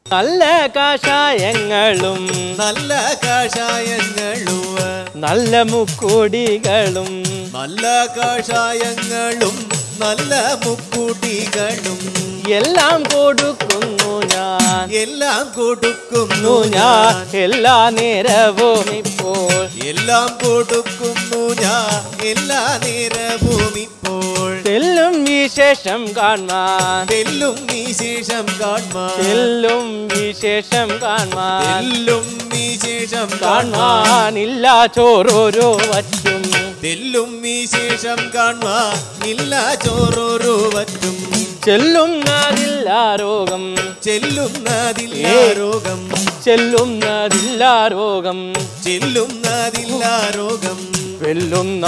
നല്ല കഷായങ്ങളും നല്ല കഷായങ്ങളും നല്ല മുക്കുടികളും നല്ല കഷായങ്ങളും നല്ല മുക്കൂട്ടികളും എല്ലാം കൊടുക്കുന്നു ഞാൻ എല്ലാം കൊടുക്കുന്നു ഞാൻ ഞാൻ എല്ലാ നേരവും ഇപ്പോൾ എല്ലാം കൊടുക്കുന്നു ഞാൻ എല്ലാ നേരവും ഇപ്പോൾ തെല്ലും വിശേഷം കാണാൻ തെല്ലും വിശേഷം കാൺമാൻ തെല്ലും വിശേഷം കാണാൻ തെല്ലും വിശേഷം കാൺമാൻ കാണാനില്ല ചോറോരോ വറ്റും തെല്ലും വിശേഷം കാൺമാൻ ഇല്ല ചോറോരോ വറ്റും ചെല്ലുന്നതില്ല രോഗം ചെല്ലുന്നതില്ല ഏയ്. രോഗം ചെല്ലുന്നതില്ല രോഗം ചെല്ലുന്നതില്ല രോഗം വെല്ലുന്ന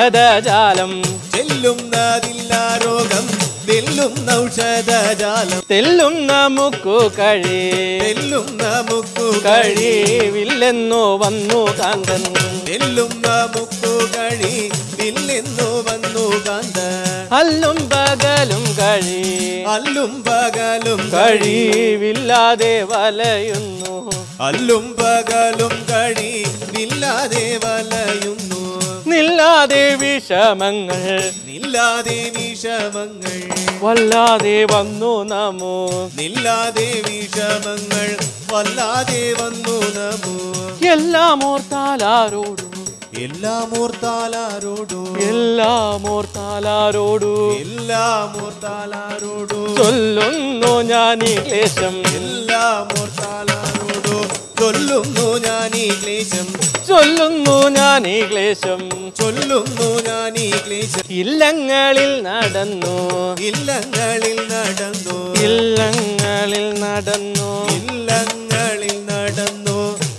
ഔഷധജാലം ചെല്ലുന്നതില്ല രോഗം വെല്ലുന്ന ഔഷധജാലം തെല്ലുന്ന മുക്കു കഴി തെല്ലും നമുക്കു കഴിവില്ലെന്നു വന്നു കാന്തൻ തെല്ലും നമുക്കു കഴി ഇല്ലെന്നു വന്നു കാന്ത അല്ലും പകലും കഴി അല്ലും പകലും കഴിവില്ലാതെ വലയുന്നു അല്ലും പകലും കഴി ഇല്ലാതെ വലയുന്നു നില്ലാതെ വിഷമങ്ങൾ നില്ലാതെ വിഷമങ്ങൾ വല്ലാതെ വന്നു നമോ നില്ലാതെ വിഷമങ്ങൾ വല്ലാതെ വന്നു നമോ എല്ലാം ഓർത്താലാരോടു എല്ലാം ഓർത്താലാരോടോ എല്ലാം ഓർത്താലാരോടു എല്ലാം ഓർത്താലാരോടോ ചൊല്ലുന്നു ഞാൻ ഈ ക്ലേശം എല്ലാം ഓർത്താലാരോടോ ചൊല്ലുന്നു ഞാൻ ഈ ക്ലേശം ചൊല്ലുന്നു ഞാൻ ഈ ക്ലേശം ചൊല്ലുന്നു ഞാൻ ഈ ക്ലേശം ഇല്ലങ്ങളിൽ നടന്നു ഇല്ലങ്ങളിൽ നടന്നു ഇല്ലങ്ങളിൽ നടന്നു ഇല്ലങ്ങളിൽ നടന്നു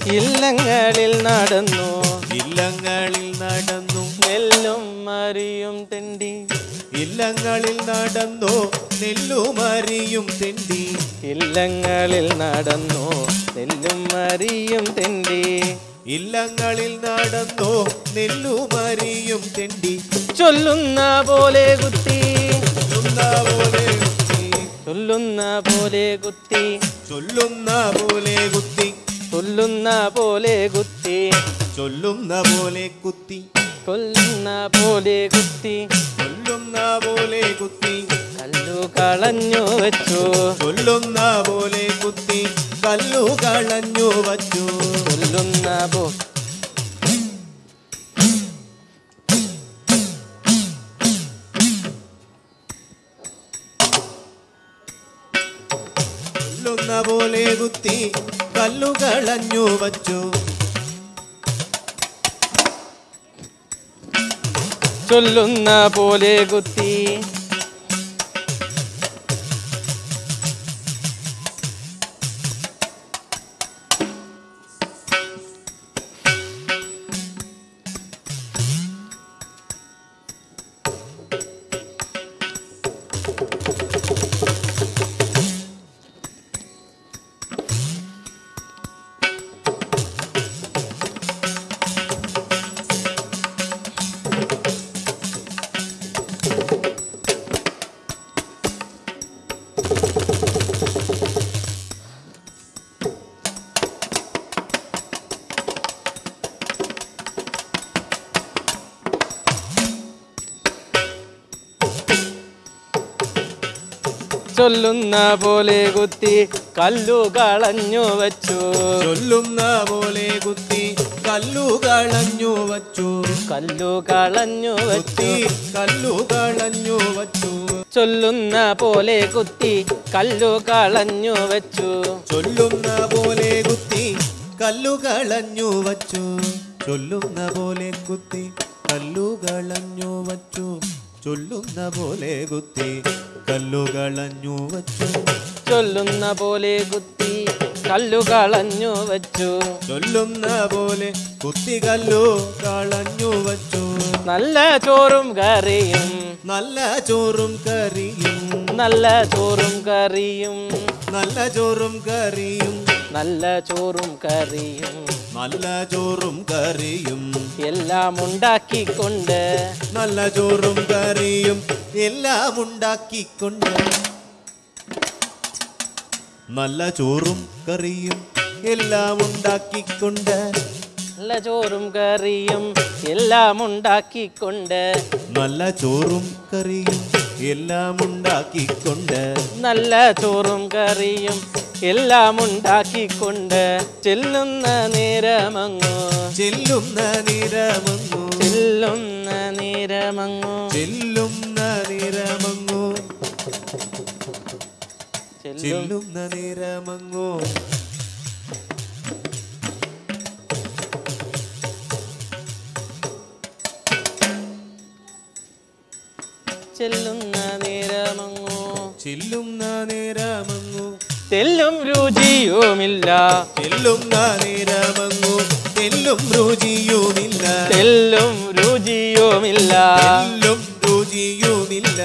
ഇല്ലങ്ങളിൽ നടന്നു ഇല്ലങ്ങളിൽ നടന്നു നെല്ലും മറിയും തെണ്ടി ഇല്ലങ്ങളിൽ നടന്നു നെല്ലുമറിയും തെണ്ടി ഇല്ലങ്ങളിൽ നടന്നു നെല്ലും മറിയും തെണ്ടി ഇല്ലങ്ങളിൽ നടന്നു നെല്ലുമറിയും തെണ്ടി ചൊല്ലുന്ന പോലെ കുത്തി ചൊല്ലുന്ന പോലെ കുത്തി ചൊല്ലുന്ന പോലെ കുത്തി ചൊല്ലുന്ന പോലെ കുത്തി കൊല്ലുന്ന പോലെ കുത്തി ചൊല്ലുന്ന പോലെ കുത്തി കൊല്ലുന്ന പോലെ കുത്തി ചൊല്ലുന്ന പോലെ കുത്തി കല്ലു കളഞ്ഞു വെച്ചു ചൊല്ലുന്ന പോലെ കുത്തി കല്ലു കളഞ്ഞു വച്ചു കൊല്ലുന്ന പോ ചൊല്ലുന്ന പോലെ കുത്തി കല്ലു കളഞ്ഞു വച്ചു ചൊല്ലുന്ന പോലെ കുത്തി ചൊല്ലുന്ന പോലെ കുത്തി കല്ലു കളഞ്ഞു വെച്ചു ചൊല്ലുന്ന പോലെ കുത്തി കല്ലു കളഞ്ഞു വച്ചു കല്ലു കളഞ്ഞു വെച്ചു കുത്തി കല്ലു കളഞ്ഞു വച്ചു ചൊല്ലുന്ന പോലെ കുത്തി കല്ലു കളഞ്ഞു വെച്ചു ചൊല്ലുന്ന പോലെ കുത്തി കല്ലു കളഞ്ഞു വച്ചു ചൊല്ലുന്ന പോലെ കുത്തി കല്ലു കളഞ്ഞു വച്ചു ചൊല്ലുന്ന പോലെ കുത്തി കല്ലു കളഞ്ഞു വച്ചു ചൊല്ലുന്ന പോലെ കുത്തി കല്ലു കളഞ്ഞു വെച്ചു ചൊല്ലുന്ന പോലെ കുത്തി കല്ലു കളഞ്ഞു വച്ചു നല്ല ചോറും കറിയും നല്ല ചോറും കറിയും നല്ല ചോറും കറിയും നല്ല ചോറും കറിയും നല്ല ചോറും കറിയും നല്ല ചോറും കറിയും എല്ലാം ഉണ്ടാക്കിക്കൊണ്ട് നല്ല ചോറും കറിയും എല്ലാം ഉണ്ടാക്കിക്കൊണ്ട് നല്ല ചോറും കറിയും എല്ലാം ഉണ്ടാക്കിക്കൊണ്ട് നല്ല ചോറും കറിയും എല്ലാം ഉണ്ടാക്കിക്കൊണ്ട് നല്ല ചോറും കറിയും എല്ലാം ഉണ്ടാക്കിക്കൊണ്ട് നല്ല ചോറും കറിയും എല്ലാം ഉണ്ടാക്കിക്കൊണ്ട് ചെല്ലുന്ന നേരമങ്ങോ ചെല്ലുന്ന നിരമങ്ങു ചെല്ലുന്ന നേരമങ്ങോ ചെല്ലുന്ന നിരമങ്ങു ചെല്ലും ചെല്ലുന്ന നിരമങ്ങു ചെല്ലുന്ന നേരമങ്ങോ ചെല്ലുന്ന നിരമങ്ങു തെല്ലും രുചിയുമില്ല ചെല്ലുന്ന നിരമങ്ങു തെല്ലും രുചിയുമില്ല തെല്ലും രുചിയുമില്ല തെല്ലും രുചിയുമില്ല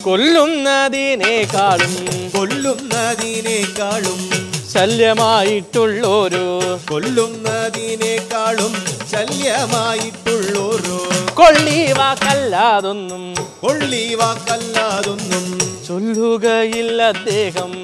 കൊല്ലുന്നതിനേക്കാളും കൊല്ലുന്നതിനേക്കാളും ശല്യമായിട്ടുള്ളൊരു കൊല്ലുന്നതിനേക്കാളും ശല്യമായിട്ടുള്ളോരോ കൊള്ളി വാക്കല്ലാതൊന്നും കൊള്ളിവാക്കല്ലാതൊന്നും ചൊല്ലുകയില്ല അദ്ദേഹം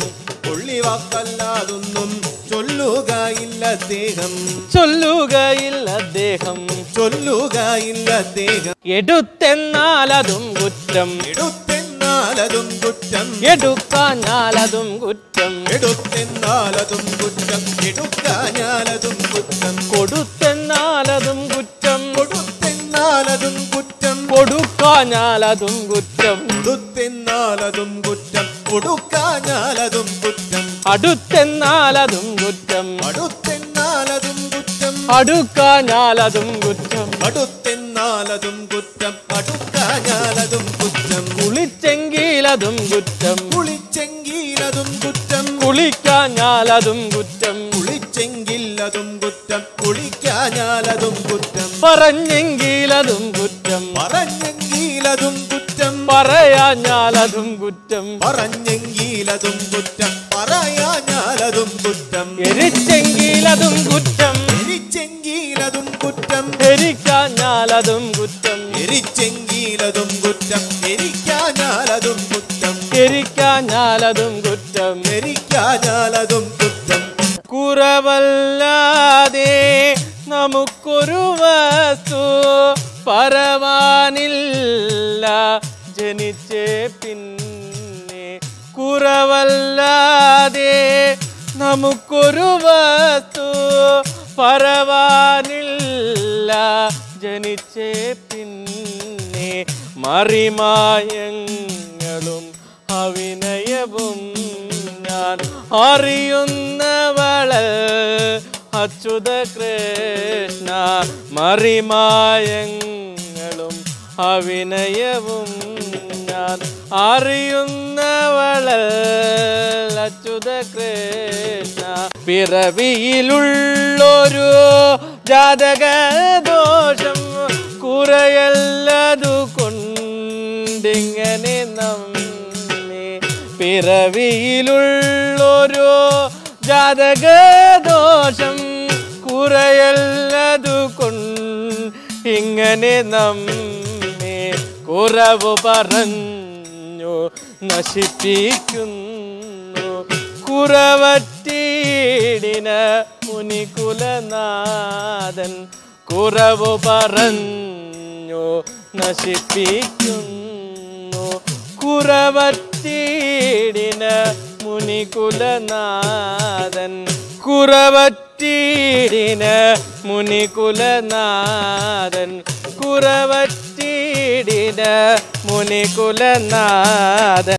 കൊള്ളിവാക്കല്ലാതൊന്നും ചൊല്ലുകയില്ല അദ്ദേഹം ചൊല്ലുകയില്ല അദ്ദേഹം ചൊല്ലുകയില്ല അദ്ദേഹം എടുത്തെന്നാലതും കുറ്റം എടുത്തെന്നാലതും കുറ്റം എടുക്കാഞ്ഞാലതും കുറ്റം എടുത്തെന്നാലതും കുറ്റം എടുക്കാഞ്ഞാലതും കുറ്റം കൊടുത്തെന്നാലതും കുറ്റം കൊടുത്തെന്നാലതും കുറ്റം കൊടുക്കാഞ്ഞാലതും കുറ്റം കൊടുത്തെന്നാലതും കുറ്റം കൊടുക്കാഞ്ഞാലതും കുറ്റം അടുത്തെന്നാലതും കുറ്റം അടുത്തെന്നാലതും കുറ്റം അടുക്കാഞ്ഞാലതും കുറ്റം അടുത്തെന്നാലതും കുറ്റം അടുക്കാഞ്ഞാലതും കുറ്റം കുളിച്ചെങ്കിലതും കുറ്റം കുളിച്ചെങ്കിലതും കുറ്റം കുളിക്കാഞ്ഞാലതും കുറ്റം കുളിച്ചെങ്കിലതും കുറ്റം കുളിക്കാഞ്ഞാലതും കുറ്റം പറഞ്ഞെങ്കിലതും കുറ്റം പറഞ്ഞെങ്കിലതും കുറ്റം പറയാഞ്ഞാലതും കുറ്റം പറഞ്ഞെങ്കിലതും കുറ്റം പറയാഞ്ഞാലതും കുറ്റം എരിച്ചെങ്കിലതും കുറ്റം എരിച്ചെങ്കിലതും കുറ്റം എരിക്കാഞ്ഞാലതും കുറ്റം എരിച്ചെങ്കിലതും കുറ്റം എരിക്കാഞ്ഞാലതും കുറ്റം എരിക്കാഞ്ഞാലതും കുറ്റം എരിക്കാഞ്ഞാലതും കുറ്റം കുറവല്ലാതെ നമുക്കൊരു വസ്തു പറവാനില്ല ജനിച്ചേ പിന്നെ കുറവല്ലാതെ നമുക്കൊരു വസ്തു പറവാനില്ല ജനിച്ചേ പിന്നെ മറിമായങ്ങളും അവിനയവും ഞാൻ അറിയുന്നവള് അച്യുത കൃഷ്ണ മറിമായങ്ങളും അവിനയവും ഞാൻ അറിയുന്നവള് അച്യുത കൃഷ്ണ പിറവിയിലുള്ളൊരു ജാതകദോഷം കുറയല്ലതു കൊണ്ടിങ്ങനെ നമ്മെ പിറവിയിലുള്ളൊരു ജാതകദോഷം കുറയല്ലതു കൊണ്ടിങ്ങനെ നമ്മെ കുറവ് പറഞ്ഞു നശിപ്പിക്കുന്നു കുറവറ്റീടിന മുനികുലനാഥൻ കുറവ് പറഞ്ഞു നശിപ്പിക്കുന്നു കുറവറ്റീടിന മുനികുലനാഥൻ കുറവറ്റീടിന മുനികുലനാഥൻ കുറവറ്റീടിന മുനികുലനാഥൻ